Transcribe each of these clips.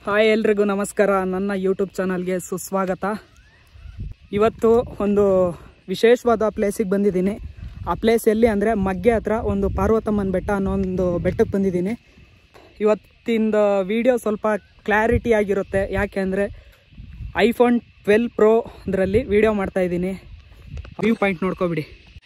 Hi ಎಲ್ರಿಗೂ ನಮಸ್ಕಾರ ನನ್ನ ಯೂಟ್ಯೂಬ್ ಚಾನಲ್ಗೆ ಸುಸ್ವಾಗತ ಇವತ್ತು ಒಂದು ವಿಶೇಷವಾದ ಪ್ಲೇಸಿಗೆ ಬಂದಿದ್ದೀನಿ ಆ ಪ್ಲೇಸ್ ಎಲ್ಲಿ ಅಂದರೆ ಮಗ್ಗೆ ಹತ್ರ ಒಂದು ಪಾರ್ವತಮ್ಮನ ಬೆಟ್ಟ ಅನ್ನೋ ಒಂದು ಬೆಟ್ಟಕ್ಕೆ ಬಂದಿದ್ದೀನಿ ಇವತ್ತಿಂದ ವಿಡಿಯೋ ಸ್ವಲ್ಪ ಕ್ಲಾರಿಟಿ ಆಗಿರುತ್ತೆ ಯಾಕೆ ಅಂದರೆ ಐಫೋನ್ ಟ್ವೆಲ್ ಪ್ರೋ ಅದರಲ್ಲಿ ವಿಡಿಯೋ ಮಾಡ್ತಾ ಇದ್ದೀನಿ ವ್ಯೂ ಪಾಯಿಂಟ್ ನೋಡ್ಕೊಬಿಡಿ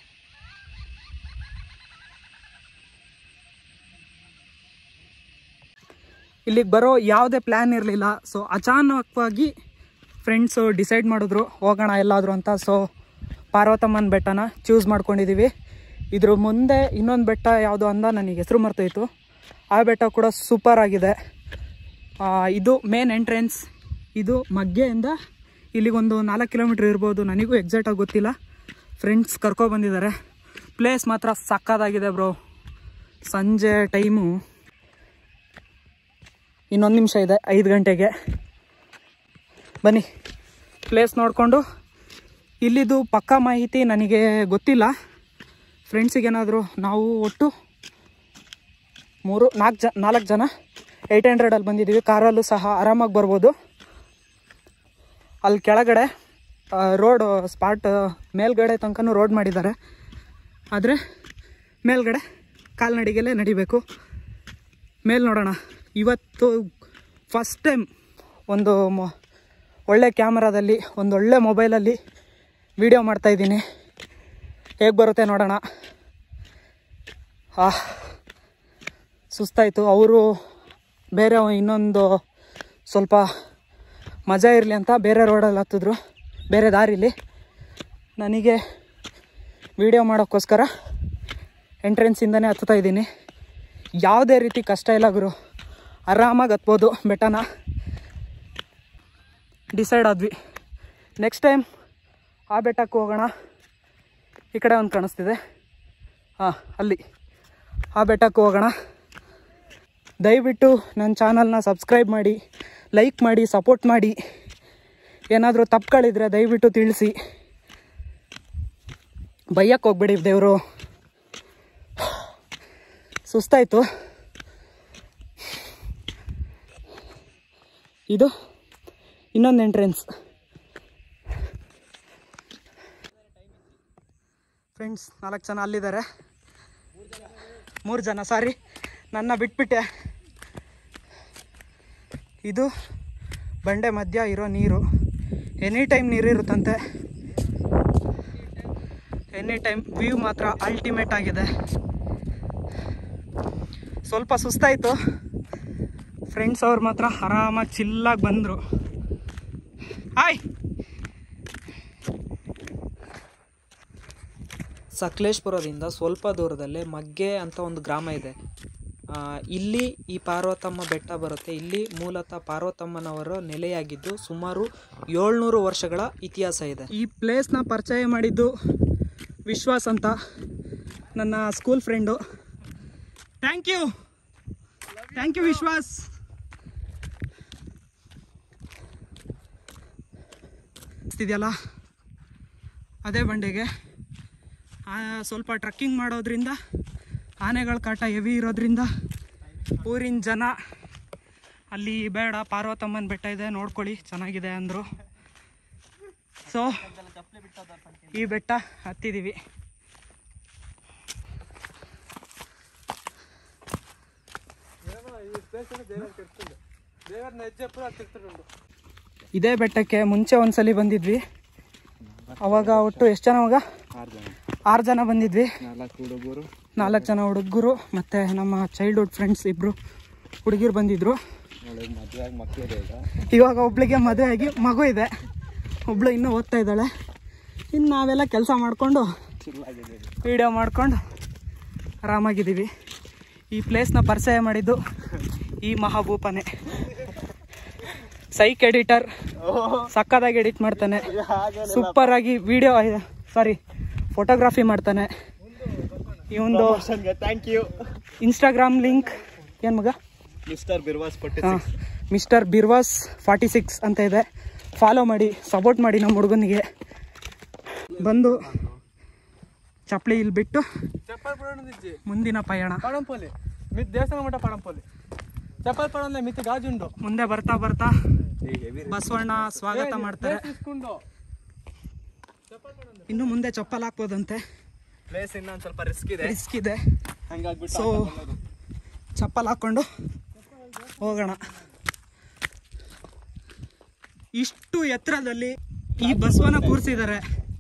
ಇಲ್ಲಿಗೆ ಬರೋ ಯಾವುದೇ ಪ್ಲ್ಯಾನ್ ಇರಲಿಲ್ಲ ಸೊ ಅಚಾನಕವಾಗಿ ಫ್ರೆಂಡ್ಸು ಡಿಸೈಡ್ ಮಾಡಿದ್ರು ಹೋಗೋಣ ಎಲ್ಲಾದರೂ ಅಂತ ಸೊ ಪಾರ್ವತಮ್ಮನ ಬೆಟ್ಟನ ಚೂಸ್ ಮಾಡ್ಕೊಂಡಿದ್ದೀವಿ ಇದ್ರ ಮುಂದೆ ಇನ್ನೊಂದು ಬೆಟ್ಟ ಯಾವುದು ಅಂದ ನನಗೆ ಹೆಸರು ಮರ್ತೋಯ್ತು ಆ ಬೆಟ್ಟ ಕೂಡ ಸೂಪರ್ ಆಗಿದೆ ಆ, ಇದು ಮೇನ್ ಎಂಟ್ರೆನ್ಸ್ ಇದು ಮಗ್ಗೆಯಿಂದ ಇಲ್ಲಿಗೊಂದು ನಾಲ್ಕು ಕಿಲೋಮೀಟ್ರ್ ಇರ್ಬೋದು ನನಗೂ ಎಕ್ಸಾಕ್ಟಾಗಿ ಗೊತ್ತಿಲ್ಲ ಫ್ರೆಂಡ್ಸ್ ಕರ್ಕೊಬಂದಿದ್ದಾರೆ ಪ್ಲೇಸ್ ಮಾತ್ರ ಸಕ್ಕದಾಗಿದೆ ಬ್ರೋ ಸಂಜೆ ಟೈಮು ಇನ್ನೊಂದು ನಿಮಿಷ ಇದೆ ಐದು ಗಂಟೆಗೆ ಬನ್ನಿ ಪ್ಲೇಸ್ ನೋಡಿಕೊಂಡು ಇಲ್ಲಿದು ಪಕ್ಕಾ ಮಾಹಿತಿ ನನಗೆ ಗೊತ್ತಿಲ್ಲ ಫ್ರೆಂಡ್ಸಿಗೇನಾದರೂ ನಾವು ಒಟ್ಟು ಮೂರು ನಾಲ್ಕು ಜ ನಾಲ್ಕು ಜನ ಏಯ್ಟ್ ಹಂಡ್ರೆಡಲ್ಲಿ ಬಂದಿದ್ದೀವಿ ಕಾರಲ್ಲೂ ಸಹ ಆರಾಮಾಗಿ ಬರ್ಬೋದು ಅಲ್ಲಿ ಕೆಳಗಡೆ ರೋಡ್ ಸ್ಪಾಟ್ ಮೇಲ್ಗಡೆ ತನಕನೂ ರೋಡ್ ಮಾಡಿದ್ದಾರೆ ಆದರೆ ಮೇಲ್ಗಡೆ ಕಾಲ್ನಡಿಗೆಲ್ಲೇ ನಡಿಬೇಕು ಮೇಲ್ ನೋಡೋಣ ಇವತ್ತು ಫಸ್ಟ್ ಟೈಮ್ ಒಂದು ಮೊ ಒಳ್ಳೆ ಕ್ಯಾಮ್ರಾದಲ್ಲಿ ಒಂದು ಒಳ್ಳೆ ಮೊಬೈಲಲ್ಲಿ ವಿಡಿಯೋ ಮಾಡ್ತಾಯಿದ್ದೀನಿ ಹೇಗೆ ಬರುತ್ತೆ ನೋಡೋಣ ಆ ಸುಸ್ತಾಯಿತು ಅವರು ಬೇರೆ ಇನ್ನೊಂದು ಸ್ವಲ್ಪ ಮಜಾ ಇರಲಿ ಅಂತ ಬೇರೆ ರೋಡಲ್ಲಿ ಹತ್ತಿದ್ರು ಬೇರೆ ದಾರಿಲಿ ನನಗೆ ವಿಡಿಯೋ ಮಾಡೋಕ್ಕೋಸ್ಕರ ಎಂಟ್ರೆನ್ಸಿಂದನೇ ಹತ್ತುತ್ತಾ ಇದ್ದೀನಿ ಯಾವುದೇ ರೀತಿ ಕಷ್ಟ ಇಲ್ಲ ಗುರು ಆರಾಮಾಗಿ ಹತ್ಬೋದು ಬೆಟ್ಟನ ಡಿಸೈಡ್ ಆದ್ವಿ ನೆಕ್ಸ್ಟ್ ಟೈಮ್ ಆ ಬೆಟ್ಟಕ್ಕೆ ಹೋಗೋಣ ಈ ಕಡೆ ಒಂದು ಕಾಣಿಸ್ತಿದೆ ಹಾಂ ಅಲ್ಲಿ ಆ ಬೆಟ್ಟಕ್ಕೆ ಹೋಗೋಣ ದಯವಿಟ್ಟು ನನ್ನ ಚಾನಲ್ನ ಸಬ್ಸ್ಕ್ರೈಬ್ ಮಾಡಿ ಲೈಕ್ ಮಾಡಿ ಸಪೋರ್ಟ್ ಮಾಡಿ ಏನಾದರೂ ತಪ್ಪುಗಳಿದ್ರೆ ದಯವಿಟ್ಟು ತಿಳಿಸಿ ಬೈಯಕ್ಕೆ ಹೋಗ್ಬೇಡಿ ದೇವರು ಸುಸ್ತಾಯಿತು ಇದು ಇನ್ನೊಂದು ಎಂಟ್ರೆನ್ಸ್ ಫ್ರೆಂಡ್ಸ್ ನಾಲ್ಕು ಜನ ಅಲ್ಲಿದ್ದಾರೆ ಮೂರು ಜನ ಸಾರಿ ನನ್ನ ಬಿಟ್ಬಿಟ್ಟೆ ಇದು ಬಂಡೆ ಮಧ್ಯ ಇರೋ ನೀರು ಎನಿ ಟೈಮ್ ನೀರಿರುತ್ತಂತೆ ಎನಿ ಟೈಮ್ ವ್ಯೂ ಮಾತ್ರ ಅಲ್ಟಿಮೇಟ್ ಆಗಿದೆ ಸ್ವಲ್ಪ ಸುಸ್ತಾಯಿತು ಫ್ರೆಂಡ್ಸ್ ಅವ್ರು ಮಾತ್ರ ಆರಾಮಾಗಿ ಚಿಲ್ಲಾಗಿ ಬಂದರು ಹಾಯ್ ಸಕಲೇಶ್ಪುರದಿಂದ ಸ್ವಲ್ಪ ದೂರದಲ್ಲೇ ಮಗ್ಗೆ ಅಂತ ಒಂದು ಗ್ರಾಮ ಇದೆ ಆ, ಇಲ್ಲಿ ಈ ಪಾರ್ವತಮ್ಮ ಬೆಟ್ಟ ಬರುತ್ತೆ ಇಲ್ಲಿ ಮೂಲತಃ ಪಾರ್ವತಮ್ಮನವರ ನೆಲೆಯಾಗಿದ್ದು ಸುಮಾರು ಏಳ್ನೂರು ವರ್ಷಗಳ ಇತಿಹಾಸ ಇದೆ ಈ ಪ್ಲೇಸ್ನ ಪರಿಚಯ ಮಾಡಿದ್ದು ವಿಶ್ವಾಸ್ ಅಂತ ನನ್ನ school friend thank you thank you Vishwas ಇದೆಯಲ್ಲ ಅದೇ ಬಂಡೆಗೆ ಆ, ಸ್ವಲ್ಪ ಟ್ರಕ್ಕಿಂಗ್ ಮಾಡೋದ್ರಿಂದ ಆನೆಗಳ ಕಾಟ ಹೆವಿ ಇರೋದ್ರಿಂದ ಊರಿನ ಜನ ಅಲ್ಲಿ ಬೇಡ ಪಾರ್ವತಮ್ಮನ ಬೆಟ್ಟ ಇದೆ ನೋಡ್ಕೊಳ್ಳಿ ಚೆನ್ನಾಗಿದೆ ಅಂದರು ಸೊ ಈ ಬೆಟ್ಟ ಹತ್ತಿದ್ದೀವಿ ಇದೇ ಬೆಟ್ಟಕ್ಕೆ ಮುಂಚೆ ಒಂದ್ಸಲಿ ಬಂದಿದ್ವಿ ಅವಾಗ ಒಟ್ಟು ಎಷ್ಟು ಜನ ಅವಾಗ ಆರು ಜನ ಬಂದಿದ್ವಿ ನಾಲ್ಕು ಜನ ಹುಡುಗರು ಮತ್ತು ನಮ್ಮ ಚೈಲ್ಡ್ಹುಡ್ ಫ್ರೆಂಡ್ಸ್ ಇಬ್ಬರು ಹುಡುಗಿರು ಬಂದಿದ್ರು ಇವಾಗ ಒಬ್ಳಿಗೆ ಮದುವೆ ಆಗಿ ಮಗು ಇದೆ ಒಬ್ಳು ಇನ್ನೂ ಓದ್ತಾ ಇದ್ದಾಳೆ ಇನ್ನು ನಾವೆಲ್ಲ ಕೆಲಸ ಮಾಡಿಕೊಂಡು ವಿಡಿಯೋ ಮಾಡ್ಕೊಂಡು ಆರಾಮಾಗಿದ್ದೀವಿ ಈ ಪ್ಲೇಸ್ನ ಪರಿಚಯ ಮಾಡಿದ್ದು ಈ ಮಹಾಭೂಪನೇ ಸೈಕ್ ಎಡಿಟರ್ ಸಕ್ಕದಾಗಿ ಎಡಿಟ್ ಮಾಡ್ತಾನೆ ಸೂಪರ್ ಆಗಿ ವಿಡಿಯೋ ಸಾರಿ ಫೋಟೋಗ್ರಫಿ ಮಾಡ್ತಾನೆ ಈ ಒಂದು ಥ್ಯಾಂಕ್ ಯು ಇನ್ಸ್ಟಾಗ್ರಾಮ್ ಲಿಂಕ್ ಏನು ಮಗ ಮಿಸ್ಟರ್ ಬಿರ್ವಾಸ್ ಪಟ್ಟಿ ಮಿಸ್ಟರ್ ಬಿರ್ವಾಸ್ ಫಾರ್ಟಿ ಸಿಕ್ಸ್ ಅಂತ ಇದೆ ಫಾಲೋ ಮಾಡಿ ಸಪೋರ್ಟ್ ಮಾಡಿ ನಮ್ಮ ಹುಡುಗನಿಗೆ ಬಂದು ಚಪ್ಪಲಿ ಇಲ್ಲಿ ಬಿಟ್ಟು ಮುಂದಿನ ಪಯಣ ಪಡಂಪೋಲಿ ಮಿ ದೇವಸ್ಥಾನ ಮಠ ಪಡಂಪೋಲಿ ಚಪ್ಪಲ್ ಪಡೋಲ್ಲ ಮಿತ್ತು ಗಾಜುಂಡು ಮುಂದೆ ಬರ್ತಾ ಬರ್ತಾ ಬಸವಣ್ಣ ಸ್ವಾಗತ ಮಾಡ್ತಾರೆ ಇಸ್ಕೊಂಡು ಇನ್ನು ಮುಂದೆ ಚಪ್ಪಲ್ ಹಾಕ್ಬೋದಂತೆ ಪ್ಲೇಸ್ ಇನ್ನೊಂದ್ ಸ್ವಲ್ಪ ರಿಸ್ಕ್ ಇದೆ ರಿಸ್ಕ್ ಇದೆ ಹಂಗಾಗ್ಬಿಟ್ಟು ಸೊ ಚಪ್ಪಲ್ ಹಾಕ್ಕೊಂಡು ಹೋಗೋಣ ಇಷ್ಟು ಎತ್ತರದಲ್ಲಿ ಈ ಬಸವನ ಕೂರಿಸಿದ್ದಾರೆ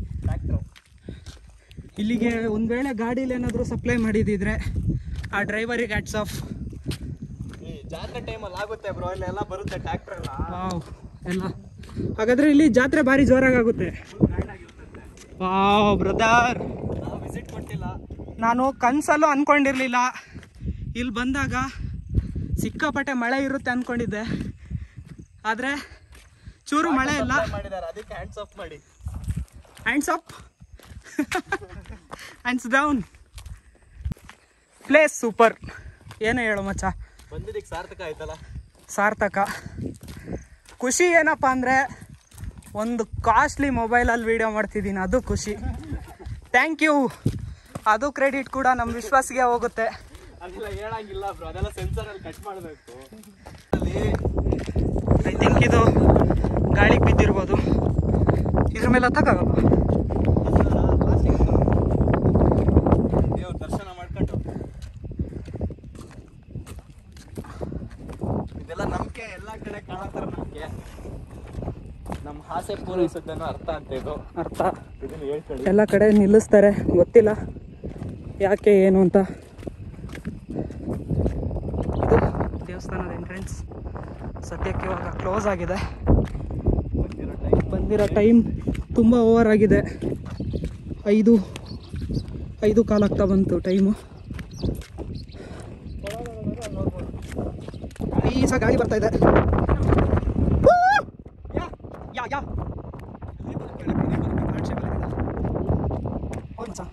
ಇಲ್ಲಿಗೆ ಒಂದ್ ವೇಳೆ ಗಾಡೀಲಿ ಏನಾದರೂ ಸಪ್ಲೈ ಮಾಡಿದಿದ್ರೆ ಆ ಡ್ರೈವರಿಗೆ ಹ್ಯಾಟ್ಸ್ ಆಫ್ ಈ ಜಾತ್ರೆ ಟೈಮಲ್ಲಿ ಆಗುತ್ತೆ ಬ್ರೋ ಇಲ್ಲೆಲ್ಲ ಬರುತ್ತೆ ಟ್ರ್ಯಾಕ್ಟರ್ ಎಲ್ಲ ವಾವ್ ಎಲ್ಲ ಹಾಗಾದ್ರೆ ಇಲ್ಲಿ ಜಾತ್ರೆ ಭಾರಿ ಜೋರಾಗಿ ಆಗುತ್ತೆ ವಾವ್ ಬ್ರದರ್ ನಾವು ವಿಸಿಟ್ ಕೊಟ್ಟಿಲ್ಲ ನಾನು ಕನ್ಸಲ್ಲೂ ಅನ್ಕೊಂಡಿರ್ಲಿಲ್ಲ ಇಲ್ಲಿ ಬಂದಾಗ ಸಿಕ್ಕಾಪಟ್ಟೆ ಮಳೆ ಇರುತ್ತೆ ಅನ್ಕೊಂಡಿದ್ದೆ ಆದರೆ ಚೂರು ಮಳೆ ಇಲ್ಲ ಮಾಡಿದ್ದಾರೆ ಅದಕ್ಕೆ ಹ್ಯಾಂಡ್ಸ್ ಆಫ್ ಮಾಡಿ hands up hands down place super ಏನೇ ಹೇಳು ಮಚ್ಚ ಬಂದಿದ್ದಕ್ಕೆ ಸಾರ್ಥಕ ಆಯ್ತಲ್ಲ ಸಾರ್ಥಕ ಖುಷಿ ಏನಪ್ಪ ಅಂದರೆ ಒಂದು ಕಾಸ್ಟ್ಲಿ ಮೊಬೈಲಲ್ಲಿ ವೀಡಿಯೋ ಮಾಡ್ತಿದ್ದೀನಿ ಅದು ಖುಷಿ ಥ್ಯಾಂಕ್ ಯು ಅದು ಕ್ರೆಡಿಟ್ ಕೂಡ ನಮ್ಮ ವಿಶ್ವಾಸಿಗೆ ಹೋಗುತ್ತೆ ಅದೆಲ್ಲ ಹೇಳಂಗಿಲ್ಲ ಬ್ರೋ ಅದೆಲ್ಲ ಸೆನ್ಸರ್ ಅಲ್ಲಿ ಕಟ್ ಮಾಡಬೇಕು ಐ ಥಿಂಕ್ ಇದು ಗಾಳಿಗೆ ಬಿದ್ದಿರ್ಬೋದು ಇದ್ರ ಮೇಲೆ ಹತ್ತಕ್ಕಾಗಲ್ಲ ದೇವ್ರ ದರ್ಶನ ಮಾಡ್ಕೊಂಡು ಇದೆಲ್ಲ ನಂಬಿಕೆ ಎಲ್ಲ ಕಡೆ ಕಾಣತ್ತಾರ ನಮ್ಗೆ ನಮ್ಮ ಆಸೆ ಪೂರೈಸುತ್ತೇನೋ ಅರ್ಥ ಅಂತ ಇದು ಅರ್ಥ ಇದನ್ನ ಹೇಳ್ಕೊಳ್ಳಿ ಎಲ್ಲ ಕಡೆ ನಿಲ್ಲಿಸ್ತಾರೆ ಗೊತ್ತಿಲ್ಲ ಯಾಕೆ ಏನು ಅಂತ ಇದು ದೇವಸ್ಥಾನದ ಎಂಟ್ರೆನ್ಸ್ ಸದ್ಯಕ್ಕೆ ಇವಾಗ ಕ್ಲೋಸ್ ಆಗಿದೆ ಬಂದಿರೋ ಟೈಮ್ ಬಂದಿರೋ ಟೈಮ್ ತುಂಬ ಓವರ್ ಆಗಿದೆ ಐದು ಐದು ಕಾಲಾಗ್ತಾ ಬಂತು ಟೈಮು ಈಸ ಗಾಳಿ ಬರ್ತಾ ಇದೆ ಊ! ಯಾ, ಯಾ, ಯಾ. ಹೌದು ಮಚ್ಚ.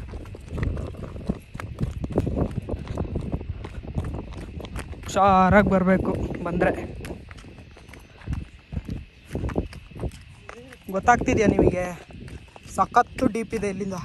ಹುಷಾರಾಗಿ ಬರಬೇಕು ಬಂದರೆ ಗೊತ್ತಾಗ್ತಿದ್ಯಾ ನಿಮಗೆ ಸಖತ್ತು ಡೀಪ್ ಇದೆ ಇಲ್ಲಿಂದ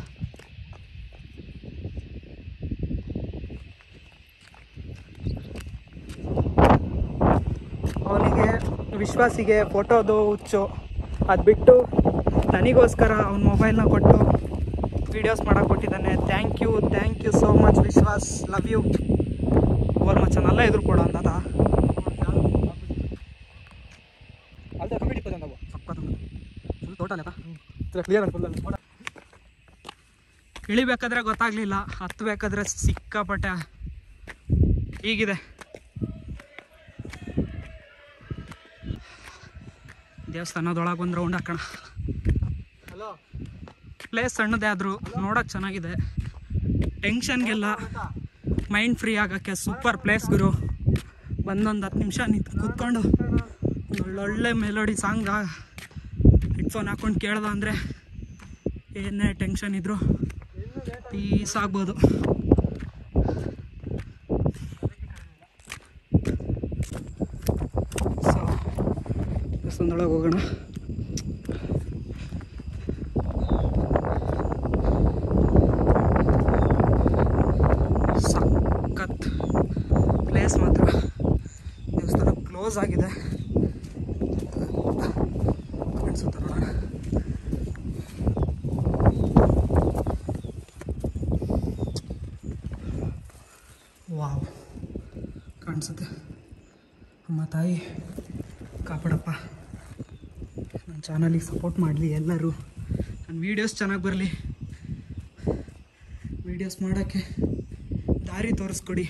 ಅವನಿಗೆ ವಿಶ್ವಾಸಿಗೆ ಫೋಟೋದು ಹುಚ್ಚು ಅದು ಬಿಟ್ಟು ನನಗೋಸ್ಕರ ಅವನ ಮೊಬೈಲ್ನ ಕೊಟ್ಟು ವೀಡಿಯೋಸ್ ಮಾಡಕ್ಕೆ ಕೊಟ್ಟಿದ್ದಾನೆ thank you thank you so much Vishwas love you all ಮಚ್ಚ ನಲ್ಲ ಎದುರು ಕೊಡೋ ಅಂತ ಇಳಿಬೇಕಾದ್ರೆ ಗೊತ್ತಾಗ್ಲಿಲ್ಲ ಹತ್ಬೇಕಾದ್ರೆ ಸಿಕ್ಕಾಪಟ್ಟೆ ಹೀಗಿದೆ ದೇವಸ್ಥಾನದೊಳಗೆ ಒಂದು ರೌಂಡ್ ಹಾಕೋಣ ಪ್ಲೇಸ್ ಸಣ್ಣದೇ ಆದರೂ ನೋಡೋಕೆ ಚೆನ್ನಾಗಿದೆ ಟೆನ್ಷನ್ಗೆಲ್ಲ ಮೈಂಡ್ ಫ್ರೀ ಆಗೋಕ್ಕೆ ಸೂಪರ್ ಪ್ಲೇಸ್ ಗುರು ಬಂದೊಂದು ಹತ್ತು ನಿಮಿಷ ನಿಂತು ಕೂತ್ಕೊಂಡು ಒಂದು ಒಳ್ಳೊಳ್ಳೆ ಮೆಲೋಡಿ ಸಾಂಗ್ ಹೆಡ್ಫೋನ್ ಹಾಕ್ಕೊಂಡು ಕೇಳ್ದ ಅಂದರೆ ಏನೇ ಟೆನ್ಷನ್ ಇದ್ದರೂ ಪೀಸ್ ಆಗ್ಬೋದು ಸೊ ದೇವಸ್ಥಾನದೊಳಗೆ ಹೋಗೋಣ ಸಖತ್ ಪ್ಲೇಸ್ ಮಾತ್ರ ದೇವಸ್ಥಾನ ಕ್ಲೋಸ್ ಆಗಿದೆ ಕಾಣಿಸುತ್ತೆ ನೋಡೋಣ ವಾವ್ ಕಾಣಿಸುತ್ತೆ ಅಮ್ಮ ತಾಯಿ ಕಾಪಾಡಪ್ಪ ನನ್ನ ಚಾನಲಿಗೆ ಸಪೋರ್ಟ್ ಮಾಡಲಿ ಎಲ್ಲರೂ ನನ್ನ ವೀಡಿಯೋಸ್ ಚೆನ್ನಾಗಿ ಬರಲಿ ವೀಡಿಯೋಸ್ ಮಾಡೋಕ್ಕೆ ದಾರಿ ತೋರಿಸ್ಕೊಡಿ